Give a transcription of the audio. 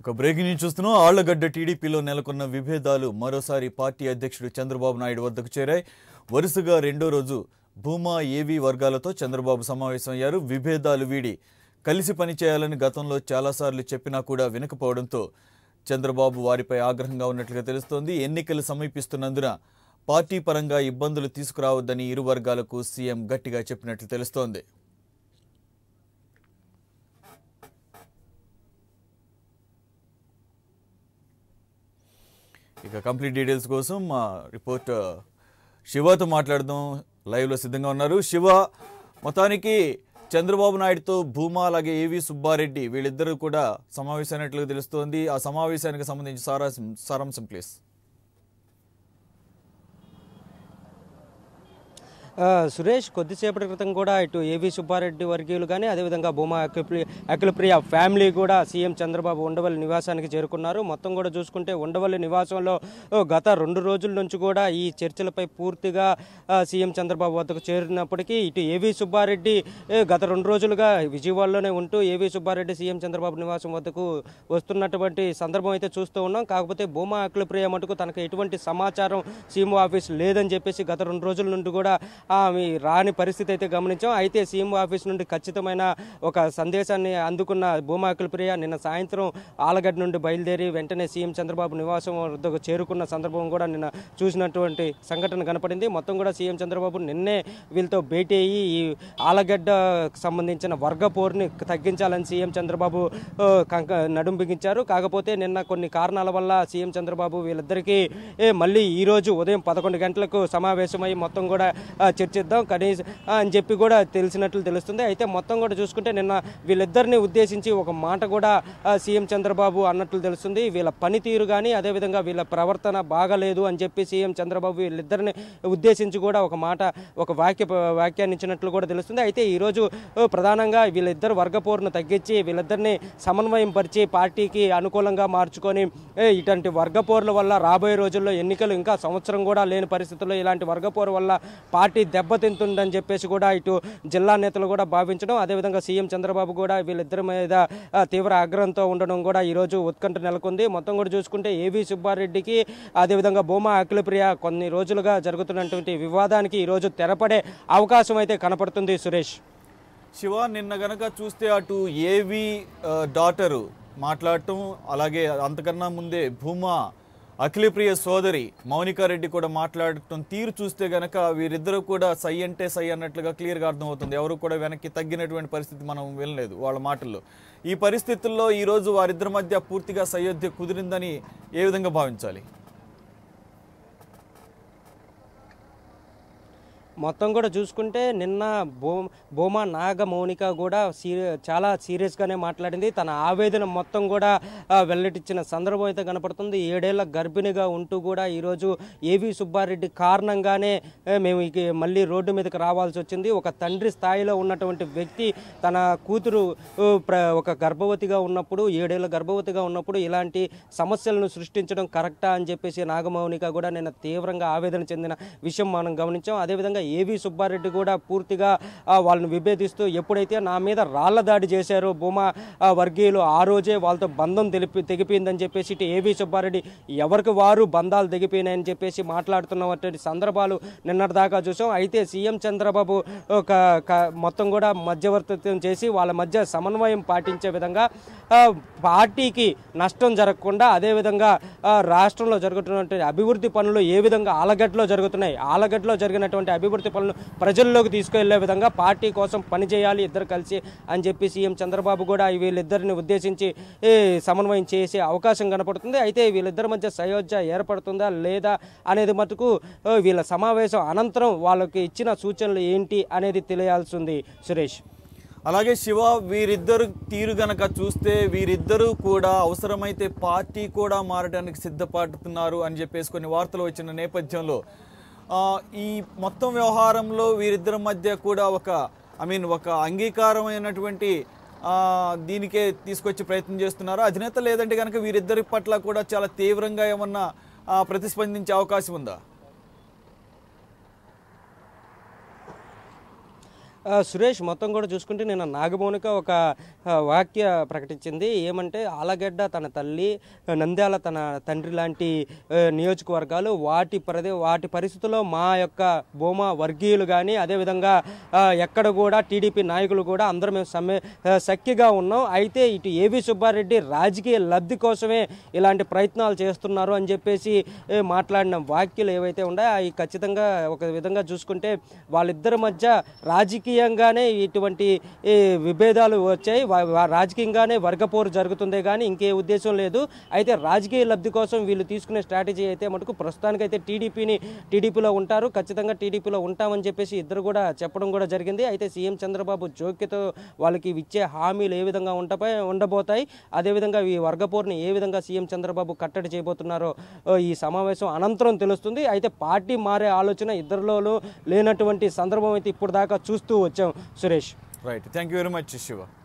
ఒక breaking news చూస్తున్నాం ఆళ్లగడ్డ టీడీపీలో నెలకొన్న విభేదాలు మరోసారి పార్టీ అధ్యక్షుడు చంద్రబాబు నాయుడు వద్దకు చేరాయి వరుసగా రెండో రోజు భూమా ఏవీ వర్గాలతో చంద్రబాబు సమావేశమయ్యారు విభేదాలు వీడి కలిసి పనిచేయాలని గతంలో చాలాసార్లు చెప్పినా కూడా వినకపోవడంతో చంద్రబాబు వారిపై ఆగ్రహంగా ఉన్నట్లుగా తెలుస్తోంది ఎన్నికలు సమీపిస్తున్నందున పార్టీ పరంగా ఇబ్బందులు తీసుకురావద్దని ఇరు వర్గాలకు సీఎం గట్టిగా చెప్పినట్లు తెలుస్తోంది ఇక కంప్లీట్ డీటెయిల్స్ కోసం మా రిపోర్టర్ శివతో మాట్లాడదాం లైవ్లో సిద్ధంగా ఉన్నారు శివ మొత్తానికి చంద్రబాబు నాయుడుతో భూమా అలాగే ఏవి సుబ్బారెడ్డి వీళ్ళిద్దరూ కూడా సమావేశమైనట్లుగా తెలుస్తోంది ఆ సమావేశానికి సంబంధించి సారాంశం సారాంశం ప్లీజ్ ఆ, సురేష్ కొద్దిసేపటి క్రితం కూడా ఇటు ఏవి సుబ్బారెడ్డి వర్గీయులు కానీ అదేవిధంగా భూమా అఖిలప్రియ అఖిలప్రియ ఫ్యామిలీ కూడా సీఎం చంద్రబాబు ఉండవల్లి నివాసానికి చేరుకున్నారు మొత్తం కూడా చూసుకుంటే ఉండవల్లి నివాసంలో ఓ, గత రెండు రోజుల నుంచి కూడా ఈ చర్చలపై పూర్తిగా ఆ, సీఎం చంద్రబాబు వద్దకు చేరినప్పటికీ ఇటు ఏవి సుబ్బారెడ్డి ఏ, గత రెండు రోజులుగా విజయవాడలోనే ఉంటూ ఏవి సుబ్బారెడ్డి సీఎం చంద్రబాబు నివాసం వద్దకు వస్తున్నటువంటి సందర్భం అయితే చూస్తూ ఉన్నాం కాకపోతే భూమా అఖిలప్రియ మటుకు తనకు ఎటువంటి సమాచారం సీఎం ఆఫీస్ లేదని చెప్పేసి గత రెండు రోజుల నుండి కూడా ఆమె రాని పరిస్థితి అయితే గమనించాం అయితే సీఎం ఆఫీస్ నుండి ఖచ్చితమైన ఒక సందేశాన్ని అందుకున్న భూమా అఖిలప్రియ నిన్న సాయంత్రం ఆలగడ్డ నుండి బయలుదేరి వెంటనే సీఎం చంద్రబాబు నివాసం వద్దకు చేరుకున్న సందర్భం కూడా నిన్న చూసినటువంటి సంఘటన కనపడింది మొత్తం కూడా సీఎం చంద్రబాబు నిన్నే వీళ్ళతో భేటీ అయ్యి ఈ ఆలగడ్డ సంబంధించిన వర్గ పోరుని తగ్గించాలని సీఎం చంద్రబాబు ఆ, కంక నడుం బిగించారు కాకపోతే నిన్న కొన్ని కారణాల వల్ల సీఎం చంద్రబాబు వీళ్ళిద్దరికీ ఏ, మళ్ళీ ఈ రోజు ఉదయం పదకొండు గంటలకు సమావేశమై మొత్తం కూడా ఆ, చర్చిద్దాం కనీసం ఆ, అని చెప్పి కూడా తెలిసినట్లు తెలుస్తుంది అయితే మొత్తం కూడా చూసుకుంటే నిన్న వీళ్ళిద్దరిని ఉద్దేశించి ఒక మాట కూడా ఆ, సీఎం చంద్రబాబు అన్నట్లు తెలుస్తుంది వీళ్ళ పనితీరు కానీ అదేవిధంగా వీళ్ళ ప్రవర్తన బాగలేదు అని చెప్పి సీఎం చంద్రబాబు వీళ్ళిద్దరిని ఉద్దేశించి కూడా ఒక మాట ఒక వాక్య వ్యాఖ్యాన్ని ఇచ్చినట్లు కూడా తెలుస్తుంది అయితే ఈరోజు ఆ, ప్రధానంగా వీళ్ళిద్దరు వర్గపోరును తగ్గించి వీళ్ళిద్దరిని సమన్వయం పరిచి పార్టీకి అనుకూలంగా మార్చుకొని ఏ, ఇటువంటి వర్గపోరుల వల్ల రాబోయే రోజుల్లో ఎన్నికలు ఇంకా సంవత్సరం కూడా లేని పరిస్థితుల్లో ఇలాంటి వర్గపోరు వల్ల పార్టీ దెబ్బతింటుందని చెప్పేసి కూడా ఇటు జిల్లా నేతలు కూడా భావించడం అదేవిధంగా సీఎం చంద్రబాబు కూడా వీళ్ళిద్దరి మీద ఆ, తీవ్ర ఆగ్రహంతో ఉండడం కూడా ఈరోజు ఉత్కంఠ నెలకొంది మొత్తం కూడా చూసుకుంటే ఏవి సుబ్బారెడ్డికి అదేవిధంగా భూమా అఖిలప్రియ కొన్ని రోజులుగా జరుగుతున్నటువంటి వివాదానికి ఈరోజు తెరపడే అవకాశం అయితే కనపడుతుంది సురేష్ శివ నిన్న గనక చూస్తే అటు ఏవి డాటరు మాట్లాడటం అలాగే అంతకన్నా ముందే భూమా అఖిలప్రియ సోదరి మౌనికారెడ్డి కూడా మాట్లాడటం తీరు చూస్తే గనక వీరిద్దరూ కూడా సై అంటే సై అన్నట్లుగా క్లియర్గా అర్థమవుతుంది ఎవరు కూడా వెనక్కి తగ్గినటువంటి పరిస్థితి మనం వినలేదు వాళ్ళ మాటల్లో ఈ పరిస్థితుల్లో ఈరోజు వారిద్దరి మధ్య పూర్తిగా సయోధ్య కుదిరిందని ఏ విధంగా భావించాలి మొత్తం కూడా చూసుకుంటే నిన్న భూ భూమా నాగ మౌనిక కూడా సీరి చాలా సీరియస్గానే మాట్లాడింది తన ఆవేదన మొత్తం కూడా ఆ, వెల్లడించిన సందర్భం అయితే కనపడుతుంది ఏడేళ్ల గర్భిణిగా ఉంటూ కూడా ఈరోజు ఏవి సుబ్బారెడ్డి కారణంగానే ఏ, మేము ఇక మళ్ళీ రోడ్డు మీదకి రావాల్సి వచ్చింది ఒక తండ్రి స్థాయిలో ఉన్నటువంటి వ్యక్తి తన కూతురు ఉ, ప్ర- ఒక గర్భవతిగా ఉన్నప్పుడు ఏడేళ్ల గర్భవతిగా ఉన్నప్పుడు ఇలాంటి సమస్యలను సృష్టించడం కరెక్టా అని చెప్పేసి నాగమౌనిక కూడా నిన్న తీవ్రంగా ఆవేదన చెందిన విషయం మనం గమనించాం అదేవిధంగా ఏవి సుబ్బారెడ్డి కూడా పూర్తిగా ఆ, వాళ్ళని విభేదిస్తూ ఎప్పుడైతే నా మీద రాళ్ల దాడి చేశారో భూమా ఆ, వర్గీయులు ఆ రోజే వాళ్ళతో బంధం తెలిపి తెగిపోయిందని చెప్పేసి ఇటు ఏవి సుబ్బారెడ్డి ఎవరికి వారు బంధాలు తెగిపోయినాయని చెప్పేసి మాట్లాడుతున్నటువంటి సందర్భాలు నిన్నటిదాకా చూసాం అయితే సీఎం చంద్రబాబు ఒక క- మొత్తం కూడా మధ్యవర్తిత్వం చేసి వాళ్ళ మధ్య సమన్వయం పాటించే విధంగా ఆ, పార్టీకి నష్టం జరగకుండా అదేవిధంగా ఆ, రాష్ట్రంలో జరుగుతున్నటువంటి అభివృద్ధి పనులు ఏ విధంగా ఆలగడ్డలో జరుగుతున్నాయి ఆలగడ్డలో జరిగినటువంటి అభివృద్ధి పనులు ప్రజల్లోకి తీసుకెళ్లే విధంగా పార్టీ కోసం పనిచేయాలి ఇద్దరు కలిసి అని చెప్పి సీఎం చంద్రబాబు కూడా వీళ్ళిద్దరిని ఉద్దేశించి ఏ, సమన్వయం చేసే అవకాశం కనపడుతుంది అయితే వీళ్ళిద్దరి మధ్య సయోధ్య ఏర్పడుతుందా లేదా అనేది మటుకు ఆ, వీళ్ళ సమావేశం అనంతరం వాళ్ళకి ఇచ్చిన సూచనలు ఏంటి అనేది తెలియాల్సి ఉంది సురేష్ అలాగే శివ వీరిద్దరు తీరు గనక చూస్తే వీరిద్దరూ కూడా అవసరమైతే పార్టీ కూడా మారడానికి సిద్ధపడుతున్నారు అని చెప్పేసి కొన్ని వార్తలు వచ్చిన నేపథ్యంలో ఆ, ఈ మొత్తం వ్యవహారంలో వీరిద్దరి మధ్య కూడా ఒక ఐ మీన్ ఒక అంగీకారమైనటువంటి ఆ, దీనికే తీసుకొచ్చే ప్రయత్నం చేస్తున్నారా అధినేత లేదంటే కనుక వీరిద్దరి పట్ల కూడా చాలా తీవ్రంగా ఏమన్నా ఆ, ప్రతిస్పందించే అవకాశం ఉందా ఆ, సురేష్ మొత్తం కూడా చూసుకుంటే నిన్న నాగమౌనిక ఒక ఆ, వాక్య ప్రకటించింది ఏమంటే ఆలగడ్డ తన తల్లి నంద్యాల తన తండ్రి లాంటి ఆ, నియోజకవర్గాలు వాటి ప్రదే వాటి పరిస్థితుల్లో మా యొక్క బోమా వర్గీయులు కానీ అదేవిధంగా ఆ, ఎక్కడ కూడా టీడీపీ నాయకులు కూడా అందరం మేము సమ్మె ఆ, సఖ్యగా ఉన్నాం అయితే ఇటు ఏవి సుబ్బారెడ్డి రాజకీయ లబ్ధి కోసమే ఇలాంటి ప్రయత్నాలు చేస్తున్నారు అని చెప్పేసి ఏ, మాట్లాడిన వ్యాఖ్యలు ఏవైతే ఉన్నాయో అవి ఖచ్చితంగా ఒక విధంగా చూసుకుంటే వాళ్ళిద్దరి మధ్య రాజకీయంగానే ఇటువంటి ఈ విభేదాలు వచ్చాయి వా- వా- రాజకీయంగానే వర్గపోరు జరుగుతుందే కానీ ఇంకే ఉద్దేశం లేదు అయితే రాజకీయ లబ్ధి కోసం వీళ్ళు తీసుకునే స్ట్రాటజీ అయితే మటుకు ప్రస్తుతానికైతే టీడీపీని టీడీపీలో ఉంటారు ఖచ్చితంగా టీడీపీలో ఉంటామని చెప్పేసి ఇద్దరు కూడా చెప్పడం కూడా జరిగింది అయితే సీఎం చంద్రబాబు జోక్యతో వాళ్ళకి ఇచ్చే హామీలు ఏ విధంగా ఉండపై ఉండబోతాయి అదేవిధంగా ఈ వర్గపోరుని ఏ విధంగా సీఎం చంద్రబాబు కట్టడి చేయబోతున్నారో ఓ, ఈ సమావేశం అనంతరం తెలుస్తుంది అయితే పార్టీ మారే ఆలోచన ఇద్దరిలోనూ లేనటువంటి సందర్భం అయితే ఇప్పుడు దాకా చూస్తూ వచ్చాం Suresh right thank you very much Shiva